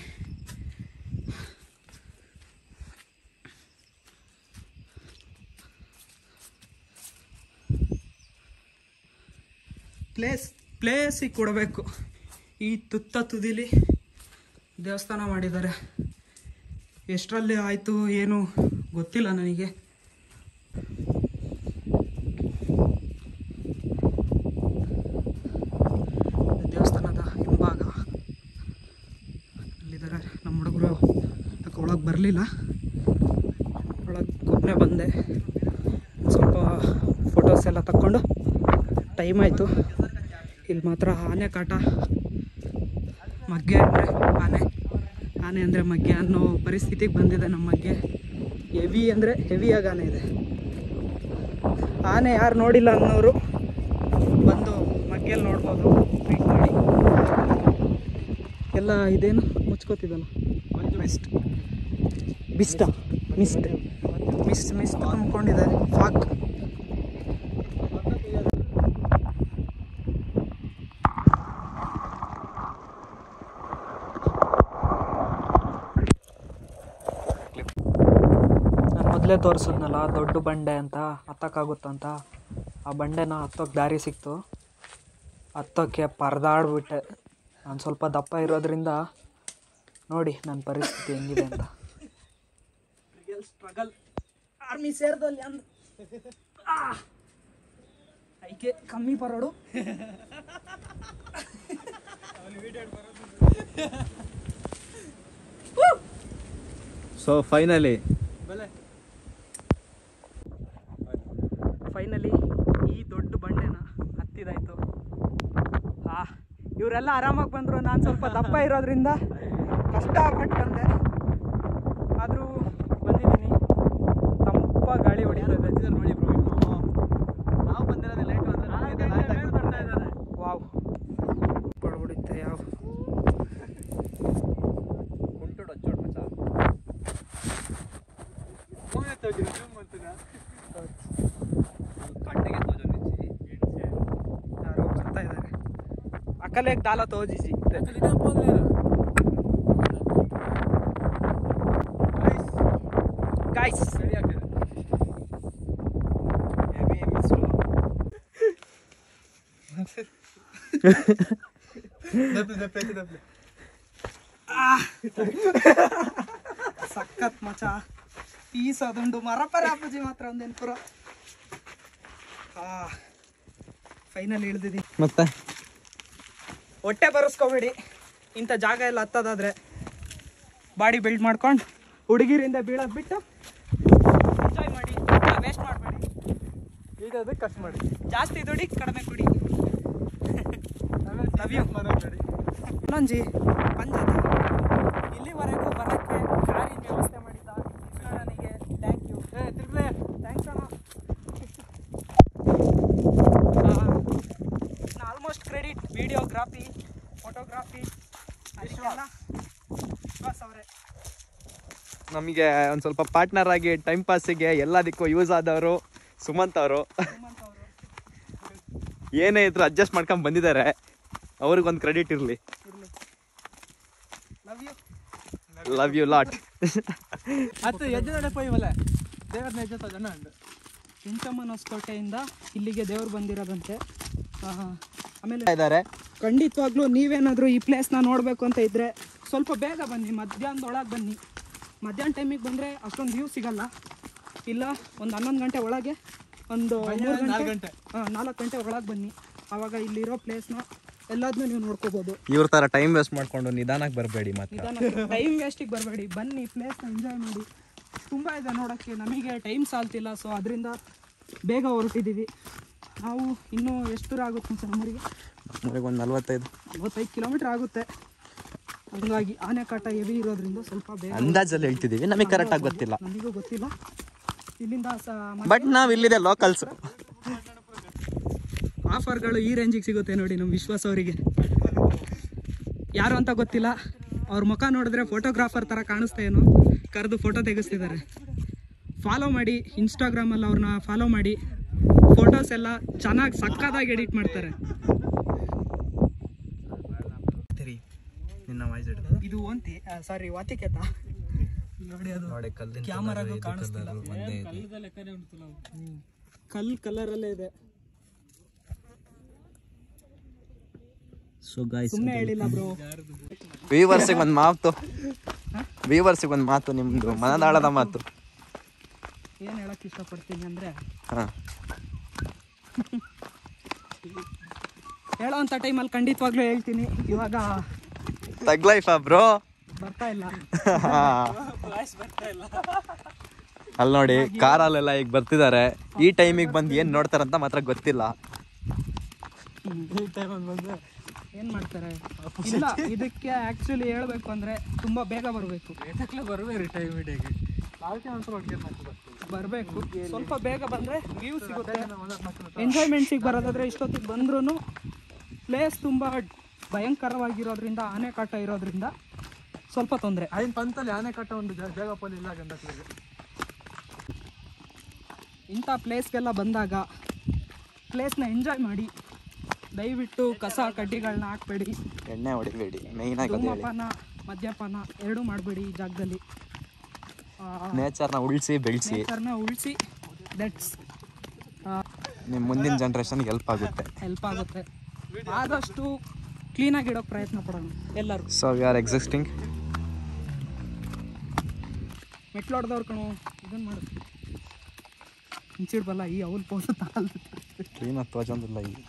ಪ್ಲೇಸ್ ಪ್ಲೇಸಿಗೆ ಕೊಡಬೇಕು ಈ ತುತ್ತ ತುದಿಲಿ ದೇವಸ್ಥಾನ ಮಾಡಿದ್ದಾರೆ ಎಷ್ಟರಲ್ಲಿ ಆಯಿತು ಏನು ಗೊತ್ತಿಲ್ಲ ನನಗೆ ದೇವಸ್ಥಾನದ ಹಿಂಭಾಗ ಅಲ್ಲಿದ್ದಾರೆ ನಮ್ಮ ಹುಡುಗರು ಯಾಕೆ ಒಳಗೆ ಬರಲಿಲ್ಲ ಒಳಗೆ ಒಬ್ಬನೇ ಬಂದೆ ಸ್ವಲ್ಪ ಫೋಟೋಸ್ ಎಲ್ಲ ತಕ್ಕೊಂಡು ಟೈಮ್ ಆಯಿತು ಇಲ್ಲಿ ಮಾತ್ರ ಆನೆ ಕಾಟ ಮಗ್ಗೆ ಅಂದರೆ ಆನೆ ಆನೆ ಅಂದರೆ ಮಗ್ಗೆ ಅನ್ನೋ ಪರಿಸ್ಥಿತಿಗೆ ಬಂದಿದೆ ನಮ್ಮ ಮಗ್ಗೆ ಹೆವಿ ಅಂದರೆ ಹೆವಿಯಾಗಿ ಆನೆ ಇದೆ ಆನೆ ಯಾರು ನೋಡಿಲ್ಲ ಅನ್ನೋರು ಬಂದು ಮಗ್ಗೆಯಲ್ಲಿ ನೋಡ್ಬೋದು ಟ್ರೀಟ್ ಮಾಡಿ ಎಲ್ಲ ಇದೇನು ಮುಚ್ಕೋತಿದಲ್ಲ ಮಿಸ್ಟ್ ಬಿಸ್ಟ ಮಿಸ್ಟ್ ಮಿಸ್ಟ್ ಮಿಸ್ಟ್ ತುಂಬಿಕೊಂಡಿದೆ ಫಾಕ್ ನಾನು ಮೊದಲೇ ತೋರಿಸಿದ್ನಲ್ಲ ದೊಡ್ಡ ಬಂಡೆ ಅಂತ ಹತ್ತಕ್ಕಾಗುತ್ತಂತ ಆ ಬಂಡೆನ ಹತ್ತೋಕೆ ದಾರಿ ಸಿಕ್ತು ಹತ್ತೋಕ್ಕೆ ಪರದಾಡ್ಬಿಟ್ಟೆ ನಾನು ಸ್ವಲ್ಪ ದಪ್ಪ ಇರೋದ್ರಿಂದ ನೋಡಿ ನನ್ನ ಪರಿಸ್ಥಿತಿ ಹೆಂಗಿದೆ ಅಂತ ಸ್ಟ್ರಗಲ್ ಆರ್ಮಿ ಸೇರಿದಲ್ಲಿ ಅಂದ್ ಐಕೆ ಕಮ್ಮಿ ಬರೋಡು ಸೊ ಫೈನಲಿ ಫೈನಲಿ ಈ ದೊಡ್ಡ ಬಂಡೆನ ಹತ್ತಿದಾಯ್ತು ಆ ಇವರೆಲ್ಲ ಆರಾಮಾಗಿ ಬಂದರು ನಾನು ಸ್ವಲ್ಪ ದಪ್ಪ ಇರೋದ್ರಿಂದ ಕಷ್ಟಪಟ್ಟು ಬಂದೆ ಆದರೂ ಬಂದಿದ್ದೀನಿ ತಂಪ ಗಾಳಿ ಹೊಡಿತದೆ ನೋಡಿ ಬ್ರೋ ಇನ್ನು ನಾವು ಬಂದಿರೋದು ಲೇಟ್ ವಾವ್ ಹೊಡಿತೆ ಯಾವ ಉಂಟು ಚೋಟ್ ಮಚ್ಚ ಕಟ್ಟೆಗೆ ತೋಜೋ ನಿಚ್ಚಿ ಯಾರೋ ಬರ್ತಾ ಇದ್ದಾರೆ ಅಕ್ಕಲೇಗ್ ದಾಲ ತೋಜಿಸಿ ಗಾಯ್ಸ್ ಸಖತ್ ಮಚ ಪೀಸ್ ಅದೊಂದು ಮರಪರ ಅಪ್ಪಾಜಿ ಮಾತ್ರ ಒಂದೇನು ಪುರ ಫೈನಲ್ ಇಳಿದಿದ್ದೀನಿ ಮತ್ತೆ ಹೊಟ್ಟೆ ಬರೆಸ್ಕೋಬೇಡಿ ಇಂಥ ಜಾಗ ಎಲ್ಲ ಹತ್ತೋದಾದ್ರೆ ಬಾಡಿ ಬಿಲ್ಡ್ ಮಾಡ್ಕೊಂಡು ಹುಡುಗಿರಿಂದ ಬೀಳೋದು ಬಿಟ್ಟು ಎಂಜಾಯ್ ಮಾಡಿ ವೇಸ್ಟ್ ಮಾಡಬೇಡಿ ಇದಾದ್ರೆ ಕಷ್ಟ ಮಾಡಿ ಜಾಸ್ತಿ ದುಡಿ ಕಡಿಮೆ ಕುಡಿ Love you. ಇನ್ನೊಂಜಿ ಪಂಜದ ಇಲ್ಲಿವರೆಗೂ ಬರೋಕ್ಕೆ ಕಾರಿನ ವ್ಯವಸ್ಥೆ ಮಾಡಿದ್ದ ಕೃಷ್ಣನಿಗೆ ಥ್ಯಾಂಕ್ ಯು ತಿರ್ಗ್ಲೆ ಥ್ಯಾಂಕ್ಸ್ ಅಣ್ಣ almost credit videography photography Vishwas Vishwas ಅವರೇ ನಮಗೆ ಒಂದು ಸ್ವಲ್ಪ ಪಾರ್ಟ್ನರ್ ಆಗಿ ಟೈಮ್ ಪಾಸಿಗೆ ಎಲ್ಲದಕ್ಕೂ ಯೂಸ್ ಆದವರು ಸುಮಂತ್ ಅವರು ಸುಮಂತ್ ಅವರು ಏನೇ ಇದ್ರು ಅಡ್ಜಸ್ಟ್ ಮಾಡ್ಕೊಂಡು ಬಂದಿದ್ದಾರೆ ಅವ್ರಿಗೊಂದು ಕ್ರೆಡಿಟ್ ಇರಲಿ ಇರಲಿ love you love you lot ಅದು ಎಜ್ಜೆ ಪೋಯ್ವಲ್ಲ ದೇವ್ರ ನೆಜ್ಜ ಜನ ಇಂಚಮ್ಮನ ಹೊಸಕೋಟೆಯಿಂದ ಇಲ್ಲಿಗೆ ದೇವ್ರು ಬಂದಿರೋದಂತೆ ಆ, ಆಮೇಲೆ ಇದ್ದಾರೆ ಖಂಡಿತವಾಗ್ಲೂ ನೀವೇನಾದರೂ ಈ ಪ್ಲೇಸ್ನ ನೋಡಬೇಕು ಅಂತ ಇದ್ದರೆ ಸ್ವಲ್ಪ ಬೇಗ ಬನ್ನಿ ಮಧ್ಯಾಹ್ನದೊಳಗೆ ಬನ್ನಿ ಮಧ್ಯಾಹ್ನ ಟೈಮಿಗೆ ಬಂದರೆ ಅಷ್ಟೊಂದು ವ್ಯೂ ಸಿಗಲ್ಲ ಇಲ್ಲ ಒಂದು ಹನ್ನೊಂದು ಗಂಟೆ ಒಳಗೆ ಒಂದು ಮೂರು ಗಂಟೆ ಹಾಂ ನಾಲ್ಕು ಗಂಟೆ ಒಳಗೆ ಬನ್ನಿ ಆವಾಗ ಇಲ್ಲಿರೋ ಪ್ಲೇಸ್ನ ಎಲ್ಲದನ್ನೂ ನೀವು ನೋಡ್ಕೋಬೋದು ಇವ್ರ ತರ ಟೈಮ್ ವೇಸ್ಟ್ ಮಾಡ್ಕೊಂಡು ನಿಧಾನಕ್ಕೆ ಬರಬೇಡಿ ಮತ್ತೆ ನಿಧಾನ ಟೈಮ್ ವೇಸ್ಟಿಗೆ ಬರಬೇಡಿ ಬನ್ನಿ ಪ್ಲೇಸ್ನ ಎಂಜಾಯ್ ಮಾಡಿ ತುಂಬ ಇದೆ ನೋಡೋಕ್ಕೆ ನಮಗೆ ಟೈಮ್ ಸಾಲ್ತಿಲ್ಲ ಸೊ ಅದರಿಂದ ಬೇಗ ಹೊರಟಿದ್ದೀವಿ ನಾವು ಇನ್ನೂ ಎಷ್ಟು ದೂರ ಆಗುತ್ತೆ ಸರ್ ನಮ್ಮೂರಿಗೆ ನಮಗೆ ಒಂದು ನಲ್ವತ್ತೈದು ನಲವತ್ತೈದು ಕಿಲೋಮೀಟ್ರ್ ಆಗುತ್ತೆ ಹಂಗಾಗಿ ಆನೆಕಾಟ ಹೆವಿ ಇರೋದ್ರಿಂದ ಸ್ವಲ್ಪ ಬೇಗ ಅಂದಾಜಲ್ಲಿ ಹೇಳ್ತಿದ್ದೀವಿ ನಮಗೆ ಕರೆಕ್ಟಾಗಿ ಗೊತ್ತಿಲ್ಲ ನಮಗೂ ಗೊತ್ತಿಲ್ಲ ಇಲ್ಲಿಂದ ಸ ಬಟ್ ನಾವು ಇಲ್ಲಿದೆ ಲೋಕಲ್ಸ್ ಆಫರ್ಗಳು ಈ ರೇಂಜಿಗೆ ಸಿಗುತ್ತೆ ನೋಡಿ ನಮ್ಮ ವಿಶ್ವಾಸ ಅವರಿಗೆ ಯಾರು ಅಂತ ಗೊತ್ತಿಲ್ಲ ಅವ್ರ ಮುಖ ನೋಡಿದ್ರೆ ಫೋಟೋಗ್ರಾಫರ್ ಥರ ಕಾಣಿಸ್ತಾ ಏನು ಕರೆದು ಫೋಟೋ ತೆಗೆಸ್ತಿದ್ದಾರೆ ಫಾಲೋ ಮಾಡಿ ಇನ್ಸ್ಟಾಗ್ರಾಮಲ್ಲಿ ಅವ್ರನ್ನ ಫಾಲೋ ಮಾಡಿ ಫೋಟೋಸ್ ಎಲ್ಲ ಚೆನ್ನಾಗಿ ಸಕ್ಕದಾಗಿ ಎಡಿಟ್ ಮಾಡ್ತಾರೆ ನಿನ್ನ ವಾಯ್ಸ್ ಇದು ಒಂತಿ ಸಾರಿ ವಾತಿಕೆತ ನೋಡಿ ಅದು ನೋಡಿ ಕಲ್ಲಿನ ಕ್ಯಾಮರಾಗೂ ಕಾಣಿಸ್ತಿಲ್ಲ ಕಲ್ ಕಲರಲ್ಲೇ ಇದೆ ಸೊ ಗಾಯ್ಸ್ ಸುಮ್ಮನೆ ಹೇಳಿಲ್ಲ ಬ್ರೋ ವೀವರ್ಸಿಗೆ ಒಂದು ಮಾತು ವೀವರ್ಸಿಗೆ ಒಂದು ಮಾತು ನಿಮ್ಮದು ಮನದಾಳದ ಮಾತು ಏನು ಹೇಳಕ್ ಇಷ್ಟಪಡ್ತೀನಿ ಅಂದರೆ ಹಾಂ ಹೇಳೋ ಅಂಥ ಟೈಮಲ್ಲಿ ಖಂಡಿತವಾಗ್ಲೂ ಹೇಳ್ತೀನಿ ಇವಾಗ ತಗ್ ಲೈಫಾ ಬ್ರೋ ಬರ್ತಾ ಇಲ್ಲ ಅಲ್ಲಿ ನೋಡಿ ಕಾರಲ್ಲೆಲ್ಲ ಈಗ ಬರ್ತಿದ್ದಾರೆ ಈ ಟೈಮಿಗೆ ಬಂದು ಏನು ನೋಡ್ತಾರಂತ ಮಾತ್ರ ಗೊತ್ತಿಲ್ಲ ಏನ್ ಮಾಡ್ತಾರೆ ಇಲ್ಲ ಇದಕ್ಕೆ ಆಕ್ಚುಲಿ ಹೇಳ್ಬೇಕು ಅಂದ್ರೆ ತುಂಬಾ ಬೇಗ ಬರಬೇಕು ಬರುವೆ ಟೈಮ್ ಇಡೀಗೆ ಅದಕ್ಕೆ ಒಂದ್ಸಲ ಒಟ್ಟಿಗೆ ಮಾಡ್ತೀವಿ ಬರಬೇಕು ಸ್ವಲ್ಪ ಬೇಗ ಬಂದ್ರೆ ವ್ಯೂ ಸಿಗುತ್ತೆ ಎಂಜಾಯ್ಮೆಂಟ್ಸಿಗೆ ಬರೋದಾದ್ರೆ ಇಷ್ಟೊತ್ತಿಗೆ ಬಂದ್ರೂ ಪ್ಲೇಸ್ ತುಂಬ ಭಯಂಕರವಾಗಿರೋದ್ರಿಂದ ಆನೆಕಾಟ ಇರೋದ್ರಿಂದ ಸ್ವಲ್ಪ ತೊಂದರೆ ಐನ್ ಪಂತಲ್ಲಿ ಆನೆ ಕಟ್ಟ ಒಂದು ಜ- ಜಾಗ ಪೋಲಿ ಇಲ್ಲ ಗಂಡಕ್ಳಿಗೆ ಇಂಥ ಪ್ಲೇಸ್ಗೆಲ್ಲ ಬಂದಾಗ ಪ್ಲೇಸ್ನ ಎಂಜಾಯ್ ಮಾಡಿ ದಯವಿಟ್ಟು ಕಸ ಕಡ್ಡಿಗಳನ್ನ ಹಾಕ್ಬೇಡಿ ಎಣ್ಣೆ ಹೊಡಿಬೇಡಿ ಮೇಯ್ನ್ ಆಗಿ ಧೂಮಪಾನ ಮದ್ಯಪಾನ ಎರಡೂ ಮಾಡಬೇಡಿ ಈ ಜಾಗದಲ್ಲಿ ನೇಚರ್ನ ಉಳಿಸಿ ಬೆಳೆಸಿ ನೇಚರ್ನ ಉಳಿಸಿ ದಟ್ಸ್ ನಿಮ್ಮ ಮುಂದಿನ ಜನ್ರೇಷನ್ಗೆ ಹೆಲ್ಪ್ ಆಗುತ್ತೆ ಹೆಲ್ಪ್ ಆಗುತ್ತೆ ಆದಷ್ಟು ಕ್ಲೀನಾಗಿ ಇಡೋಕೆ ಪ್ರಯತ್ನ ಪಡೋಣ ಎಲ್ಲರೂ ಸೊ ವಿ ಆರ್ ಎಕ್ಸಿಸ್ಟಿಂಗ್ ಮೆಟ್ಲೋಡ್ದವ್ರು ಕಣು ಇದನ್ನು ಮಾಡು ಹಿಂಚಿಡ್ಬಲ್ಲ ಈ ಅವ್ಲು ಪೋಸು ತಾಲ್ ಕ್ಲೀನಾಗಿ ತೋಜೊಂದಿಲ್ಲ ಈ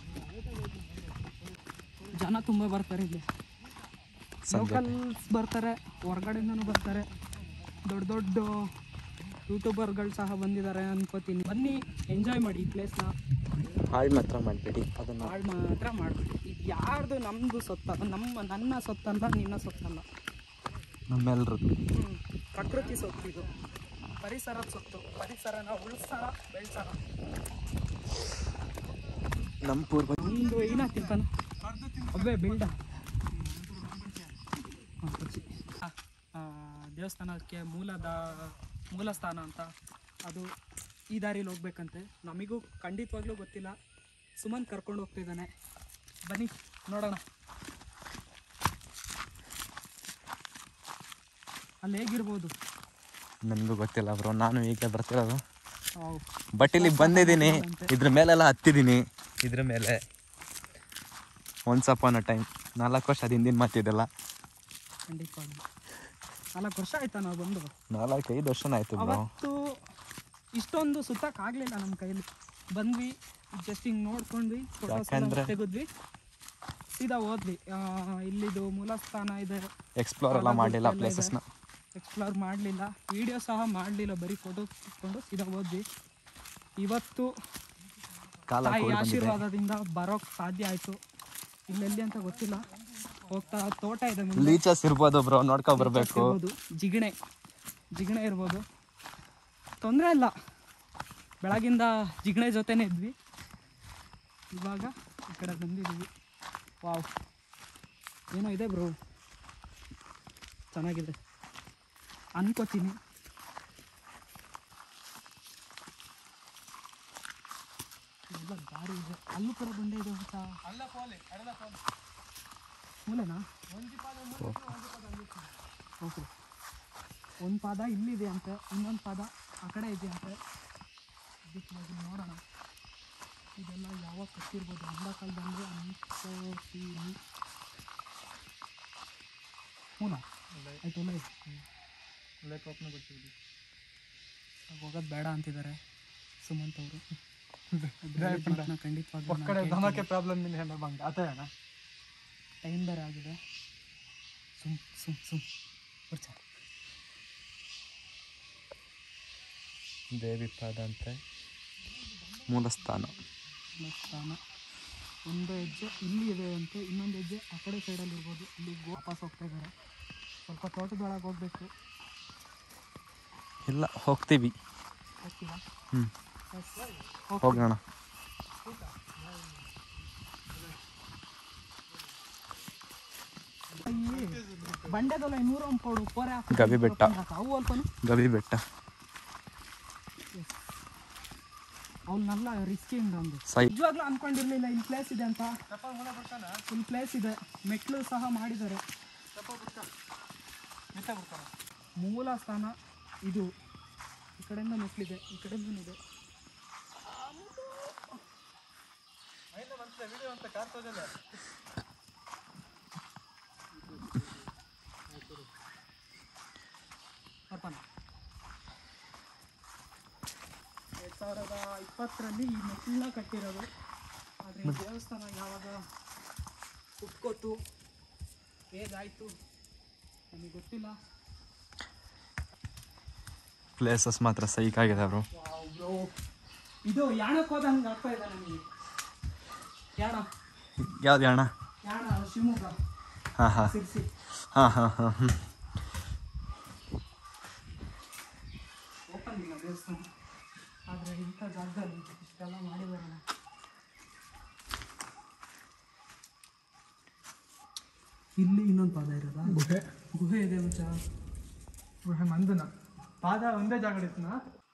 ಜನ ತುಂಬ ಬರ್ತಾರೆ ಇಲ್ಲಿ ಲೋಕಲ್ಸ್ ಬರ್ತಾರೆ ಹೊರಗಡೆಯಿಂದನೂ ಬರ್ತಾರೆ ದೊಡ್ಡ ದೊಡ್ಡ ಯೂಟ್ಯೂಬರ್ಗಳು ಸಹ ಬಂದಿದ್ದಾರೆ ಅನ್ಕೋತೀನಿ ಬನ್ನಿ ಎಂಜಾಯ್ ಮಾಡಿ ಈ ಪ್ಲೇಸ್ನ ಹಾಳು ಮಾತ್ರ ಮಾಡಬೇಡಿ ಅದನ್ನು ಹಾಳು ಮಾತ್ರ ಮಾಡಬೇಡಿ ಇದು ಯಾರ್ದು ನಮ್ಮದು ಸೊತ್ತ ನಮ್ಮ ನನ್ನ ಸೊತ್ತಲ್ಲ ನಿನ್ನ ಸೊತ್ತಲ್ಲ ನಮ್ಮೆಲ್ರದ್ದು ಹ್ಮ್. ಪ್ರಕೃತಿ ಸೊತ್ತು ಇದು ಪರಿಸರದ ಸೊತ್ತು ಪರಿಸರನ ಉಳಿಸೋಣ ಬೆಳೆಸೋಣ ನಮ್ಮ ಪೂರ್ವ ಒಂದು ಏನಾಗ್ತಿರ್ತಾನ ಒಬ್ಬೇ ಬಿಲ್ಡ ದೇವಸ್ಥಾನಕ್ಕೆ ಮೂಲದ ಮೂಲ ಸ್ಥಾನ ಅಂತ ಅದು ಈ ದಾರಿಲಿ ಹೋಗ್ಬೇಕಂತೆ ನಮಗೂ ಖಂಡಿತವಾಗ್ಲೂ ಗೊತ್ತಿಲ್ಲ ಸುಮನ್ ಕರ್ಕೊಂಡು ಹೋಗ್ತಿದ್ದಾನೆ ಬನ್ನಿ ನೋಡೋಣ ಅಲ್ಲಿ ಹೇಗಿರ್ಬೋದು ನನಗೂ ಗೊತ್ತಿಲ್ಲ ಬ್ರೋ ನಾನು ಈಗ ಬರ್ತಿರೋದು ವಾವ್. ಬಟ್ ಇಲ್ಲಿ ಬಂದಿದ್ದೀನಿ ಇದ್ರ ಮೇಲೆಲ್ಲ ಹತ್ತಿದ್ದೀನಿ ಇದ್ರ ಮೇಲೆ ಒನ್ಸ್ ಅಪಾನ್ ಅ ಟೈಮ್ ನಾಲ್ಕು ವರ್ಷ ಅದು ಹಿಂದಿನ ಮಾತಿದೆಲ್ಲ ಖಂಡಿತವಾಗ್ಲೂ ನಾಲ್ಕು ವರ್ಷ ಆಯ್ತಾ ನಾವು ಬಂದು ನಾಲ್ಕೈದು ವರ್ಷನ ಆಯ್ತು ಬ್ರೋ ಅವತ್ತು ಇಷ್ಟೊಂದು ಸುತ್ತಕ್ಕೆ ಆಗಲಿಲ್ಲ ನಮ್ಮ ಕೈಲಿ ಬಂದ್ವಿ ಜಸ್ಟ್ ಹಿಂಗೆ ನೋಡ್ಕೊಂಡ್ವಿ ಫೋಟೋಸ್ ಯಾಕಂದ್ರೆ- ತೆಗೆದ್ವಿ ಸೀದಾ ಹೋದ್ವಿ ಆ, ಇಲ್ಲಿದು ಮೂಲಸ್ಥಾನ ಇದೆ ಎಕ್ಸ್ಪ್ಲೋರ್ ಎಲ್ಲ ಮಾಡಲಿಲ್ಲ ಪ್ಲೇಸಸ್ನ ಎಕ್ಸ್ಪ್ಲೋರ್ ಮಾಡಲಿಲ್ಲ ವಿಡಿಯೋ ಸಹ ಮಾಡಲಿಲ್ಲ ಬರೀ ಫೋಟೋ ತೆಗೆದುಕೊಂಡು ಸೀದಾ ಹೋದ್ವಿ ಇವತ್ತು ಕಾಲ ತಾಯಿ ಕೂಡಿ ಬಂದಿದೆ ಆಶೀರ್ವಾದದಿಂದ ಬರೋಕ್ ಸಾಧ್ಯ ಆಯಿತು ಇಲ್ಲೆಲ್ಲಿ ಅಂತ ಗೊತ್ತಿಲ್ಲ ಹೋಗ್ತಾ ತೋಟ ಇದೆ ಮುಂದೆ. ಲೀಚಸ್ ಇರ್ಬೋದು ಬ್ರೋ ನೋಡ್ಕೊ ಬರ್ಬೇಕು ಇರ್ಬೋದು ಜಿಗಣೆ ಜಿಗಣೆ ಇರ್ಬೋದು ತೊಂದರೆ ಇಲ್ಲ ಬೆಳಗಿಂದ ಜಿಗಣೆ ಜೊತೆನೇ ಇದ್ವಿ ಇವಾಗ ಈ ಕಡೆ ಬಂದಿದ್ದೀವಿ ವಾವ್ ಏನೋ ಇದೆ ಬ್ರೋ ಚೆನ್ನಾಗಿದೆ ಅನ್ಕೋತೀನಿ ಎಲ್ಲ ದಾರಿ ಇದೆ ಅಲ್ಲೂ ಕೂಡ ಬಂಡೆ ಇದೆ ಅಂತ ಮೂಲನಾ ಓಕೆ ಒಂದು ಪಾದ ಇಲ್ಲಿದೆ ಅಂತೆ ಇನ್ನೊಂದು ಪಾದ ಆ ಕಡೆ ಇದೆ ಅಂತೆ ಅದಕ್ಕೆ ಹೋಗಿ ನೋಡೋಣ ಇದೆಲ್ಲ ಯಾವಾಗ ಕಟ್ಟಿರ್ಬೋದು ಅಂದ ಕಾಲದಲ್ಲಿ ಅನ್ಕೋತೀನಿ ಮೂಲ ಆಯ್ತು ಒಳ್ಳೆ ಲೇಕ್ ಓಪನ್ ಗೊತ್ತಿಲ್ಲ ಹೋಗೋದು ಬೇಡ ಅಂತಿದ್ದಾರೆ ಸುಮಂತ್ ಅವರು ಖಂಡಿತವಾಗ್ಲೂ ಒಕ್ಕಡೆ ದನಕ್ಕೆ ಪ್ರಾಬ್ಲಮ್ ಇಲ್ಲ ಹೆಣ್ಣ ಬಂಗ ಅದೇ ಅಣ್ಣ ಟೈಮ್ ಬೇರೆ ಆಗಿದೆ ಸುಮ್ ಸುಮ್ ಸುಮ್ ಬರ್ಚ ದೇವಿ ಪಾದ ಅಂತ ಮೂಲಸ್ಥಾನ ಸ್ಥಾನ ಒಂದು ಹೆಜ್ಜೆ ಇಲ್ಲಿ ಇದೆ ಅಂತೆ ಇನ್ನೊಂದು ಹೆಜ್ಜೆ ಆ ಕಡೆ ಸೈಡಲ್ಲಿ ಇರ್ಬೋದು ಇಲ್ಲಿ ವಾಪಸ್ ಹೋಗ್ತಾ ಇದ್ದಾರೆ ಸ್ವಲ್ಪ ತೋಟದೊಳಗೆ ಹೋಗ್ಬೇಕು ಇಲ್ಲ ಹೋಗ್ತೀವಿ ಹೋಗ್ತೀರಾ ಹ್ಞೂ ಎಸ್ ಹೋಗೋಣ ಬಂಡೆದಲ್ಲ ಇನ್ನೂರ ಒಂದು ಪೌಡು ಪೋರೆ ಹಾಕಿ ಗವಿ ಬೆಟ್ಟ. ಅವು ಅಲ್ಪನು ಗವಿ ಬೆಟ್ಟ ಅವನ್ನೆಲ್ಲ ರಿಸ್ಕಿಂಗ್ ಒಂದು ಸೈ ನಿಜವಾಗ್ಲೂ ಅನ್ಕೊಂಡಿರ್ಲಿಲ್ಲ ಇಲ್ಲಿ ಪ್ಲೇಸ್ ಇದೆ ಅಂತ ಇಲ್ಲಿ ಪ್ಲೇಸ್ ಇದೆ ಮೆಟ್ಲು ಸಹ ಮಾಡಿದ್ದಾರೆ ಮೂಲ ಸ್ಥಾನ ಇದು ಈ ಕಡೆಯಿಂದ ಮೆಟ್ಲಿದೆ ಈ ಕಡೆಯಿಂದ ಇದೆ ಅರ್ಪಣ ಎರಡು ಸಾವಿರದ ಇಪ್ಪತ್ತರಲ್ಲಿ ಈ ಮೆಟ್ಲನ್ನ ಕಟ್ಟಿರೋದು ಆದರೆ ಈ ದೇವಸ್ಥಾನ ಯಾವಾಗ ಹುಟ್ಕೋತು ಹೇಗಾಯಿತು ನಮಗೆ ಗೊತ್ತಿಲ್ಲ ಪ್ಲೇಸಸ್ ಮಾತ್ರ ಸೈಕಾಗಿದೆ ಬ್ರೋ ಬ್ರೋ ಇದು ಯಾಣಕ್ಕೆ ಹೋದಂಗೆ ಆಗ್ತಾ ಇದೆ ನನಗೆ ಯಾಣ ಯಾವ್ದು ಅಣ್ಣ ಯಾಣ ಶಿವಮೊಗ್ಗ ಹಾಂ ಹಾಂ ಸಿರ್ಸಿ ಹಾಂ ಹಾಂ ಹಾಂ ಹ್ಞೂ ಓಪನ್ ಇಲ್ಲ ದೇವಸ್ಥಾನ ಆದರೆ ಇಂಥ ಜಾಗದಲ್ಲಿ ಇಷ್ಟೆಲ್ಲ ಮಾಡಿದಾರಲ್ಲ ಇಲ್ಲಿ ಇನ್ನೊಂದು ಪಾದ ಇರೋದಾ ಗುಹೆ ಗುಹೆ ಇದೆ ಮಚ್ಚ ಗುಹೆ ಮಂದನ ಪಾದ ಒಂದೇ ಜಾಗ ಇತ್ತನಾ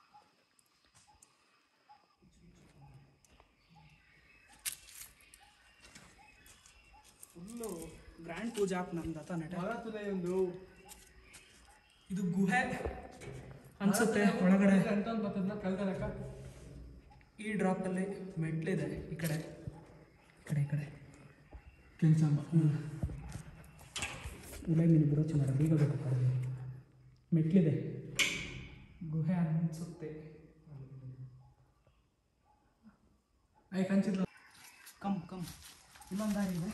ಫುಲ್ಲು ಗ್ರ್ಯಾಂಡ್ ಪೂಜಾ ಆಪ್ ನಮ್ದು ಆತ ನಟ ಭಾರತದ ಒಂದು ಇದು ಗುಹೆ ಅನ್ಸುತ್ತೆ ಒಳಗಡೆ ಅಂತ ಬರ್ತದನ್ನ ಕಲ್ದಲಕ್ಕ ಈ ಡ್ರಾಪಲ್ಲಿ ಮೆಟ್ಲಿದೆ ಈ ಕಡೆ ಈ ಕಡೆ ಈ ಕಡೆ ಕೆಲಸ ಉಲೆ ಮೀನು ಬಿಡೋ ಚೆನ್ನಾಗಿ ಬೀಗ ಬೇಕಾದ್ರೆ ಮೆಟ್ಲಿದೆ ಗುಹೆ ಅನ್ಸುತ್ತೆ ಐ ಕಂಚಿದ್ಲ ಕಮ್ ಕಮ್ ಇಲ್ಲೊಂದು ದಾರಿ ಇದೆ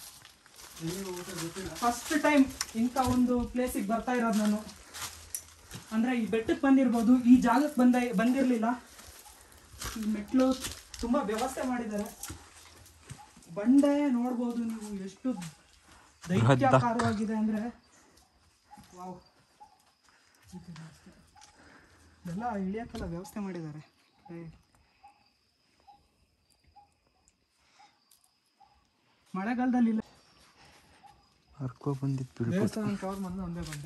ಫಸ್ಟ್ ಟೈಮ್ ಇಂಥ ಒಂದು ಪ್ಲೇಸಿಗೆ ಬರ್ತಾ ಇರೋದು ನಾನು ಅಂದರೆ ಈ ಬೆಟ್ಟಕ್ಕೆ ಬಂದಿರ್ಬೋದು ಈ ಜಾಗಕ್ಕೆ ಬಂದ ಬಂದಿರಲಿಲ್ಲ ಈ ಮೆಟ್ಲು ತುಂಬ ವ್ಯವಸ್ಥೆ ಮಾಡಿದ್ದಾರೆ ಬಂಡೆ ನೋಡ್ಬೋದು ನೀವು ಎಷ್ಟು ದೈತ್ಯಾಕಾರವಾಗಿದೆ ಅಂದರೆ ವಾವ್ ಎಲ್ಲ ಇಳಿಯೋಕ್ಕೆಲ್ಲ ವ್ಯವಸ್ಥೆ ಮಾಡಿದ್ದಾರೆ ಏ. ಮಳೆಗಾಲದಲ್ಲಿ ಇಲ್ಲ ಹರ್ಕೊ ಬಂದಿದ್ದು ಬಿಡ್ಬೋದು ದೇವಸ್ಥಾನ ಕವರ್ ಮಂದ ಒಂದೇ ಬಂದೆ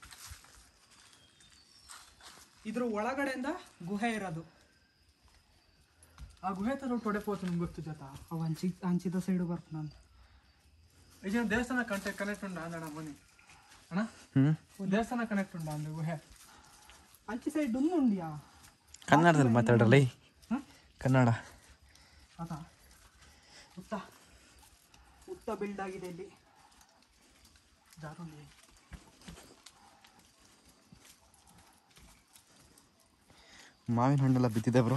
ಇದ್ರ ಒಳಗಡೆಯಿಂದ ಗುಹೆ ಇರೋದು ಆ ಗುಹೆ ತರ ತೊಡೆ ಪೋತು ನಿಮ್ಗೆ ಗೊತ್ತು ಜತ ಅವು ಹಂಚಿ ಹಂಚಿದ ಸೈಡು ಬರ್ತು ನಾನು ಈಗ ದೇವಸ್ಥಾನ ಕಂಟೆ ಕನೆಕ್ಟ್ ಉಂಡ ಅಂದಣ ಮನಿ ಅಣ್ಣ ಹ್ಞೂ ದೇವಸ್ಥಾನ ಕನೆಕ್ಟ್ ಉಂಡ ಅಂದ ಗುಹೆ ಹಂಚಿ ಸೈಡ್ ಒಂದು ಉಂಡಿಯಾ ಕನ್ನಡದಲ್ಲಿ ಮಾತಾಡ್ರಲ್ಲ ಹ? ಕನ್ನಡ ಅದಾ ಉತ್ತ ಉತ್ತ ಬಿಲ್ಡ್ ಆಗಿದೆ ಇಲ್ಲಿ ಜಾರುಂಡಿ ಮಾವಿನ ಹಣ್ಣೆಲ್ಲ ಬಿದ್ದಿದೆ ಬ್ರೋ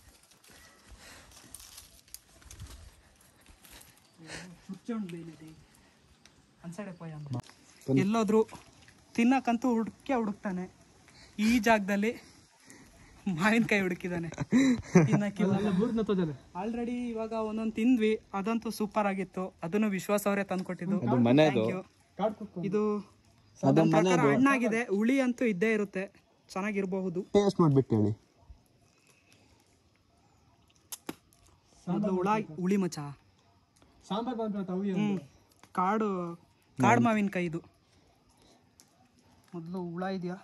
ಹುಚ್ಚೊಂಡು ಬೇಲಿದೆ ಅನ್ಸಡೆ ಪೋಯ ಅಂತ ಎಲ್ಲೋದ್ರು ತಿನ್ನಕ್ಕಂತೂ ಹುಡುಕೆ ಹುಡುಕ್ತಾನೆ ಈ ಜಾಗದಲ್ಲಿ ಮಾವಿನಕಾಯಿ ಹುಡುಕಿದಾನೆ ತಿನ್ನಕ್ಕಿಲ್ಲ ಬೂರ್ನ ತೋಜಲೆ ಆಲ್ರೆಡಿ ಇವಾಗ ಒಂದೊಂದು ತಿಂದ್ವಿ ಅದಂತೂ ಸೂಪರ್ ಆಗಿತ್ತು ಅದನ್ನು ವಿಶ್ವಾಸ ಅವರೇ ತಂದ್ಕೊಟ್ಟಿದ್ದು ಅದು ಮನೆದು. Thank you. ಕಾಡ್ ಕುಕ್ಕು ಇದು ನನ್ ಪ್ರಕಾರ ಹಣ್ಣಾಗಿದೆ ಹುಳಿ ಅಂತೂ ಇದ್ದೇ ಇರುತ್ತೆ ಚೆನ್ನಾಗಿರಬಹುದು ಟೇಸ್ಟ್ ಮಾಡಿಬಿಟ್ಟು ಹೇಳಿ ಮೊದಲು ಹುಳ ಹುಳಿ ಮಚ ಸಾಂಬಾರ್ ಬಂದ್ಬಿಡ್ತ ಅವಿ ಹ್ಮ್ ಕಾಡು ಕಾಡು ಮಾವಿನಕಾಯಿ ಇದು ಮೊದಲು ಹುಳ ಇದೆಯಾ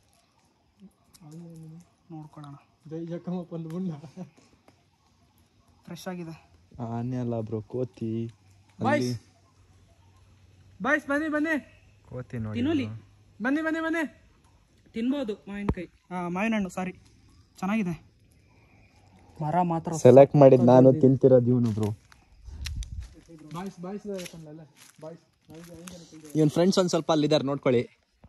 ನೋಡ್ಕೊಳ್ಳೋಣ ಜೈ ಜಕ್ಕಮ್ಮ ಒಂದು ಬುಂಡ ಫ್ರೆಶ್ ಆಗಿದೆ ಆನೆ ಅಲ್ಲ ಬ್ರೋ ಕೋತಿ ಬಾಯ್ಸ್ ಬಾಯ್ಸ್ ಬನ್ನಿ ಬನ್ನಿ ಕೋತಿ ನೋಡಿ ತಿನ್ನೋಲಿ ಬನ್ನಿ ಬನ್ನಿ ಬನ್ನಿ ತಿನ್ಬೋದು ಮಾವಿನಕಾಯಿ ಹಾಂ ಮಾವಿನ ಹಣ್ಣು ಸಾರಿ ಚೆನ್ನಾಗಿದೆ ಮರ ಮಾತ್ರ ಸೆಲೆಕ್ಟ್ ಮಾಡಿದ್ ನಾನು ತಿಂತಿರೋದು ಇವನು ಬ್ರೋ ಬಾಯ್ಸ್ ಬಾಯ್ಸ್ ಅಲ್ಲ ಬಾಯ್ಸ್ ಇವನ್ ಫ್ರೆಂಡ್ಸ್ ಒಂದ್ ಸ್ವಲ್ಪ ಅಲ್ಲಿದ್ದಾರೆ ನೋಡ್ಕೊಳ್ಳಿ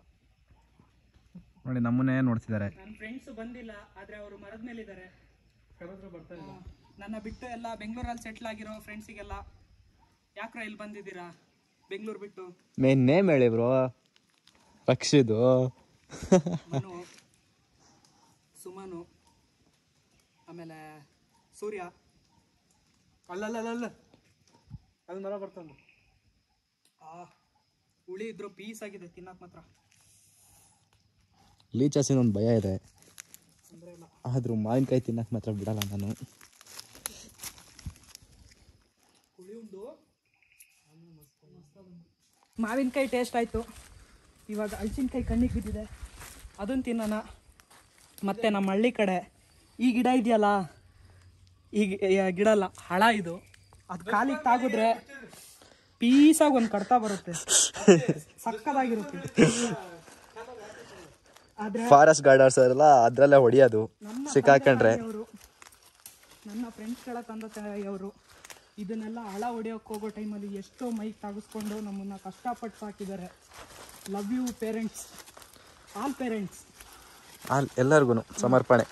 ನೋಡಿ ನಮ್ಮನ್ನೇ ನೋಡ್ತಿದ್ದಾರೆ ನನ್ನ ಫ್ರೆಂಡ್ಸ್ ಬಂದಿಲ್ಲ ಆದ್ರೆ ಅವರು ಮರದ ಮೇಲೆ ಇದ್ದಾರೆ ಕರೆದ್ರೆ ಬರ್ತಾ ಇಲ್ಲ ನನ್ನ ಬಿಟ್ಟು ಎಲ್ಲ ಬೆಂಗಳೂರಲ್ಲಿ ಸೆಟ್ಲ್ ಆಗಿರೋ ಫ್ರೆಂಡ್ಸಿಗೆಲ್ಲ ಯಾಕ್ರ ಇಲ್ಲಿ ಬಂದಿದ್ದೀರಾ ಬೆಂಗಳೂರು ಬಿಟ್ಟು ಮೇನ್ ನೇಮ್ ಹೇಳಿ ಬ್ರೋ ರಕ್ಷಿದು ಮನು ಸುಮನು ಆಮೇಲೆ ಸೂರ್ಯ ಅಲ್ಲ ಅಲ್ಲ ಅಲ್ಲ ಅಲ್ಲ ಅದು ಮರ ಬರ್ತಾನೆ ಆ ಹುಳಿ ಇದ್ರು ಪೀಸ್ ಆಗಿದೆ ತಿನ್ನಕ್ ಮಾತ್ರ ಲೀಚಸಿನ ಒಂದು ಭಯ ಇದೆ ತೊಂದರೆ ಇಲ್ಲ ಆದ್ರೂ ಮಾವಿನಕಾಯಿ ತಿನ್ನಕ್ ಮಾತ್ರ ಬಿಡಲ್ಲ ನಾನು ಹುಳಿ ಉಂಡು ಮಾವಿನಕಾಯಿ ಟೇಸ್ಟ್ ಆಯಿತು ಇವಾಗ ಹಲಸಿನಕಾಯಿ ಕಣ್ಣಿಗೆ ಬಿದ್ದಿದೆ ಅದನ್ನು ತಿನ್ನೋಣ ಮತ್ತು ನಮ್ಮ ಹಳ್ಳಿ ಕಡೆ ಈ ಗಿಡ ಇದೆಯಲ್ಲ ಈ ಗಿ- ಈ ಗಿಡ ಅಲ್ಲ ಹಳ ಇದು ಅದು ಕಾಲಿಗೆ ತಾಗಿದ್ರೆ ಪೀಸಾಗಿ ಒಂದು ಕಡ್ತಾ ಬರುತ್ತೆ ಸಕ್ಕದಾಗಿರುತ್ತೆ ಆದರೆ ಫಾರೆಸ್ಟ್ ಗಾರ್ಡರ್ಸ್ ಎಲ್ಲ ಅದ್ರಲ್ಲೇ ಹೊಡಿಯೋದು ಸಿಕ್ಕಾಕೊಂಡ್ರೆ ಅವರು ನನ್ನ ಫ್ರೆಂಡ್ಸ್ಗಳ ತಂದೆ ತಾಯಿಯವರು ಇದನ್ನೆಲ್ಲ ಹಳ ಹೊಡೆಯೋಕೆ ಹೋಗೋ ಟೈಮಲ್ಲಿ ಎಷ್ಟೋ ಮೈಕ್ ತಾಗಿಸ್ಕೊಂಡು ನಮ್ಮನ್ನ ಕಷ್ಟಪಟ್ಟು ಸಾಕಿದ್ದಾರೆ love you parents all parents ಅಲ್ಲಿ ಎಲ್ಲರಿಗೂ ಸಮರ್ಪಣೆ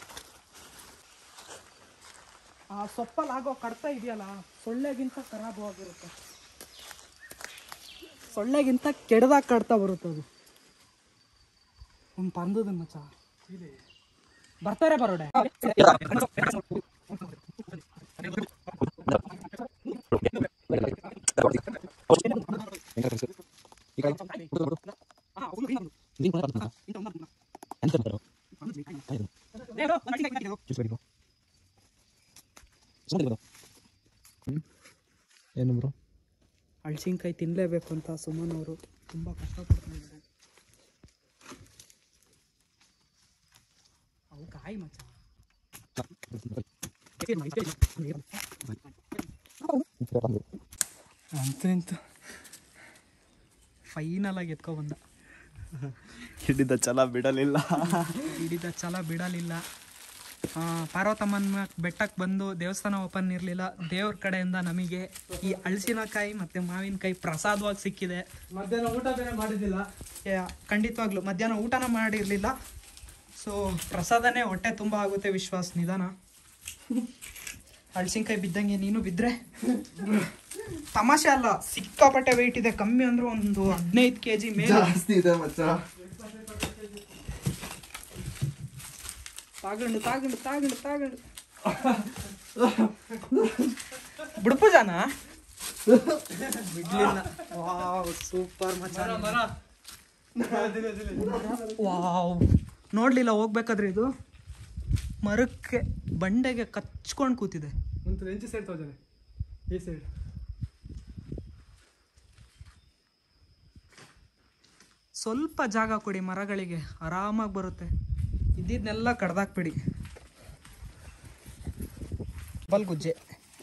ಆ ಸೊಪ್ಪಲ್ಲಿ ಆಗೋ ಕಡ್ತ ಇದೆಯಲ್ಲ ಸೊಳ್ಳೆಗಿಂತ ಖರಾಬವಾಗಿರುತ್ತೆ ಸೊಳ್ಳೆಗಿಂತ ಕೆಡದಾಗ ಕಡ್ತಾ ಬರುತ್ತೆ ಅದು ಒಂದು ತಂದದ ಮಚ್ಚ ಬರ್ತಾರೆ ಬರೋಡೆ ಏನು ಬ್ರೋ ಹಳ್ಸಿನ್ಕಾಯಿ ತಿನ್ನಲೇಬೇಕು ಅಂತ ಸುಮನ್ ಅವರು ತುಂಬ ಕಷ್ಟಪಡ್ತಾ ಇದ್ದಾರೆ ಅವು ಕಾಯಿ ಮಚ್ಚ ಅಂತ ಇಂತ ಫೈನಲ್ ಆಗಿ ಎತ್ಕೊ ಬಂದ ಹಿಡಿದ ಛಲ ಬಿಡಲಿಲ್ಲ ಹಿಡಿದ ಛಲ ಬಿಡಲಿಲ್ಲ ಆ, ಪಾರ್ವತಮ್ಮನ ಬೆಟ್ಟಕ್ಕೆ ಬಂದು ದೇವಸ್ಥಾನ ಓಪನ್ ಇರಲಿಲ್ಲ ದೇವ್ರ ಕಡೆಯಿಂದ ನಮಗೆ ಈ ಹಳಸಿನಕಾಯಿ ಮತ್ತು ಮಾವಿನಕಾಯಿ ಪ್ರಸಾದವಾಗಿ ಸಿಕ್ಕಿದೆ ಮಧ್ಯಾಹ್ನ ಊಟ ಬೇರೆ ಮಾಡಿದ್ದಿಲ್ಲ ಏ, ಖಂಡಿತವಾಗ್ಲೂ ಮಧ್ಯಾಹ್ನ ಊಟನ ಮಾಡಿರಲಿಲ್ಲ ಸೊ ಪ್ರಸಾದನೇ ಹೊಟ್ಟೆ ತುಂಬ ಆಗುತ್ತೆ ವಿಶ್ವಾಸ ನಿಧಾನ ಹಳಸಿನ್ಕಾಯಿ ಬಿದ್ದಂಗೆ ನೀನು ಬಿದ್ದರೆ ತಮಾಷೆ ಅಲ್ಲ ಸಿಕ್ಕಾಪಟ್ಟೆ ವೆಯ್ಟ್ ಇದೆ ಕಮ್ಮಿ ಅಂದ್ರೆ ಒಂದು ಹದಿನೈದು ಕೆ ಜಿ ಮೇಲೆ ಜಾಸ್ತಿ ಇದೆ ಮಚ್ಚ ತಾಗಂಡು ತಾಗಂಡು ತಾಗಂಡು ತಾಗಂಡು ಬಿಡ್ಪು ಜಾನ ಬಿಡ್ಲಿಲ್ಲ ವಾವ್ ಸೂಪರ್ ಮಚ್ಚ ವಾವ್ ನೋಡ್ಲಿಲ್ಲ ಹೋಗ್ಬೇಕಾದ್ರೆ ಇದು ಮರಕ್ಕೆ ಬಂಡೆಗೆ ಕಚ್ಕೊಂಡು ಕೂತಿದೆ ಒಂದು ಎಂಚು ಸೈಡ್ ತೋಜನೆ ಈ ಸೈಡ್ ಸ್ವಲ್ಪ ಜಾಗ ಕೊಡಿ ಮರಗಳಿಗೆ ಆರಾಮಾಗಿ ಬರುತ್ತೆ ಇದ್ದಿದ್ನೆಲ್ಲ ಕಡ್ದಾಕ್ಬಿಡಿ ಬಲ್ಗುಜ್ಜೆ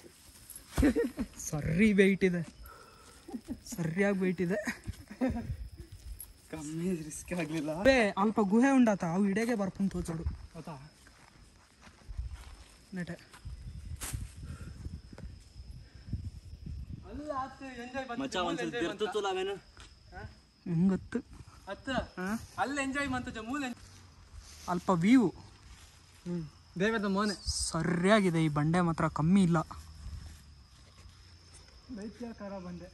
ಸರಿ ವೆಯ್ಟ್ ಇದೆ ಸರಿಯಾಗಿ ವೆಯ್ಟ್ ಇದೆ ಕಮ್ಮಿ ರಿಸ್ಕ್ ಆಗಲಿಲ್ಲ ಬೇ ಅಲ್ಪ ಗುಹೆ ಉಂಡಾತ ಅವು ಇಡೆಗೆ ಬರ್ಪುಂಟು ತೋಚೋಡು ಗೊತ್ತಾ ನೆಟೆ ಅಲ್ಲ ಎಂಜಾಯ್ ಹೆಂಗತ್ತು ಅತ್ತ ಅಲ್ಲಿ ಎಂಜಾಯ್ ಮಾಡ್ತ ಮೂಲ ಅಲ್ಪ ವ್ಯೂ ಹ್ಮ್ ದೇವದ ಮೋನೆ ಸರಿಯಾಗಿದೆ ಈ ಬಂಡೆ ಮಾತ್ರ ಕಮ್ಮಿ ಇಲ್ಲ ದೈತ್ಯಾಕಾರ ಬಂದೆ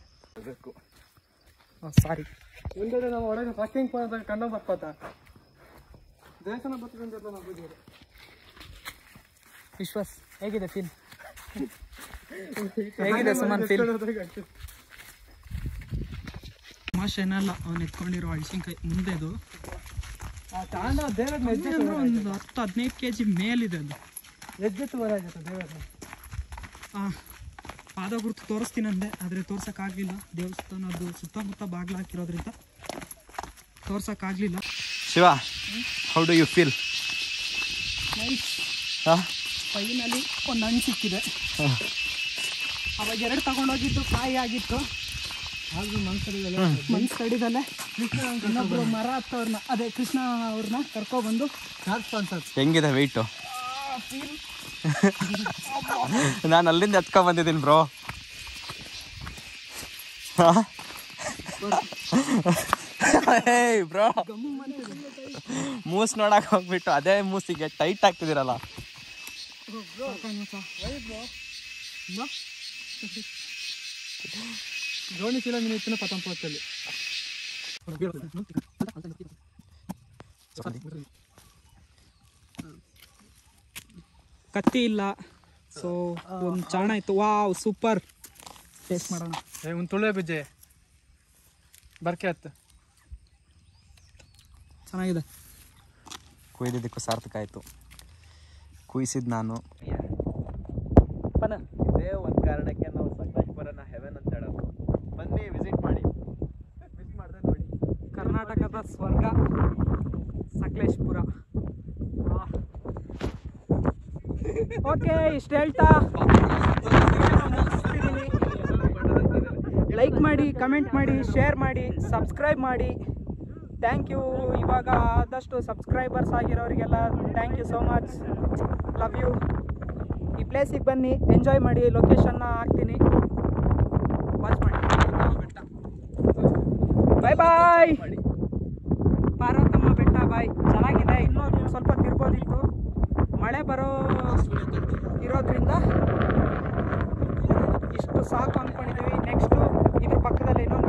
ಸಾರಿ ಮುಂದೆ ನಾವು ಒಳಗೆ ಟ್ರಕ್ಕಿಂಗ್ ಪಾಯಿಂಟ್ ಕಂಡು ಬರ್ಕೋತ ದೇವಸ್ಥಾನ ಬರ್ತಿದ್ದಂತೆ ನಾವು ಬಿದ್ದೀರಿ ವಿಶ್ವಾಸ್ ಹೇಗಿದೆ ಫೀಲ್ ಹೇಗಿದೆ ಸುಮನ್ ಫೀಲ್ ತಮಾಷೆ ಏನಲ್ಲ ಅವ್ನು ಎತ್ಕೊಂಡಿರೋ ಹಳಸಿನ್ಕಾಯಿ ಮುಂದೆದು ಆ ತಾಂಡ ದೇವದ ಅಂದ್ರೆ ಒಂದು ಹತ್ತು ಹದಿನೈದು ಕೆ ಜಿ ಮೇಲಿದೆ ಅದು ಎಜ್ಜೆತ್ತು ಬರಾಗತ್ತೆ ದೇವದ ಆ, ಪಾದ ಗುರುತು ತೋರಿಸ್ತೀನಂದೆ ಆದರೆ ತೋರ್ಸೋಕ್ಕಾಗಲಿಲ್ಲ ದೇವಸ್ಥಾನದ್ದು ಸುತ್ತಮುತ್ತ ಬಾಗಿಲು ಹಾಕಿರೋದ್ರಿಂದ ತೋರ್ಸೋಕ್ಕಾಗಲಿಲ್ಲ Shiva how do you feel finally ಒಂದು ಹಣ್ಣು ಸಿಕ್ಕಿದೆ ಅವಾಗ ಎರಡು ತಗೊಂಡೋಗಿದ್ದು ಕಾಯಿ ಆಗಿತ್ತು ಆದ್ರೂ ಮನ್ಸಲ್ಲಿ ಮನ್ಸು ಕಡಿದಲ್ಲೇ ಇನ್ನೊಬ್ರು ಮರ ಹತ್ತವ್ರನ್ನ ಅದೇ ಕೃಷ್ಣ ಅವ್ರನ್ನ ಕರ್ಕೊಬಂದು ನಾಟ್ ಸ್ಪಾನ್ಸರ್ ಹೆಂಗಿದೆ ವೆಯ್ಟು ನಾನು ಅಲ್ಲಿಂದ ಎತ್ಕೊಂಡ್ ಬಂದಿದ್ದೀನಿ ಬ್ರೋ ಬ್ರೋ ಮೂಸ್ ನೋಡಕ್ ಹೋಗ್ಬಿಟ್ಟು ಅದೇ ಮೂಸಿಗೆ ಟೈಟ್ ಆಗ್ತಿದಿರಲ್ಲ ಧೋನಿ ಚೀಲ ಮೀನು ಇತ್ತಿನ ಪತಂಪತ್ತಲ್ಲಿ ಕತ್ತಿ ಇಲ್ಲ ಸೊ ಒಂದು ಚಾಣ ಇತ್ತು ವಾವ್ ಸೂಪರ್ ಟೇಸ್ಟ್ ಮಾಡೋಣ ಏ ಒಂದು ತುಳೆ ಬಿಜ್ಜೆ ಬರ್ಕೆ ಹತ್ತು ಚೆನ್ನಾಗಿದೆ ಕುಯ್ದಿದ್ದಕ್ಕೂ ಸಾರ್ಥಕ ಆಯ್ತು ಕುಯ್ಸಿದ್ ನಾನು ಇದೇ ಒಂದು ಕಾರಣಕ್ಕೆ ನಾವು ಸಕಲೇಶ್ವರನ ಹೆವೆನ್ ಅಂತ ಹೇಳೋದು ಬನ್ನಿ ವಿಸಿಟ್ ಮಾಡಿ ಮಿಸ್ ಮಾಡಿದ್ರೆ ನೋಡಿ ಕರ್ನಾಟಕದ ಸ್ವರ್ಗ ಸಕಲೇಶ್ಪುರ ಓಕೆ ಇಷ್ಟು ಹೇಳ್ತಾ ಲೈಕ್ ಮಾಡಿ ಕಮೆಂಟ್ ಮಾಡಿ ಶೇರ್ ಮಾಡಿ ಸಬ್ಸ್ಕ್ರೈಬ್ ಮಾಡಿ ಥ್ಯಾಂಕ್ ಯು ಇವಾಗ ಆದಷ್ಟು ಸಬ್ಸ್ಕ್ರೈಬರ್ಸ್ ಆಗಿರೋರಿಗೆಲ್ಲ thank you so much love you ಈ ಪ್ಲೇಸಿಗೆ ಬನ್ನಿ ಎಂಜಾಯ್ ಮಾಡಿ ಲೊಕೇಶನ್ನ ಹಾಕ್ತೀನಿ ವಾಚ್ ಮಾಡಿ ಬಾಯ್ ಬಾಯ್ ಪಾರ್ವತಮ್ಮ ಬೆಟ್ಟ ಬಾಯ್ ಚೆನ್ನಾಗಿದೆ ಇನ್ನೂ ಒಂದ್ ಸ್ವಲ್ಪ ತಿರ್ಬೋದಿತ್ತು ಮಳೆ ಬರೋ ಇರೋದ್ರಿಂದ ಇಷ್ಟು ಸಾಕು ಅಂದ್ಕೊಂಡಿದ್ದೀವಿ ನೆಕ್ಸ್ಟು ಇದ್ರ ಪಕ್ಕದಲ್ಲಿ ಇನ್ನೊಂದು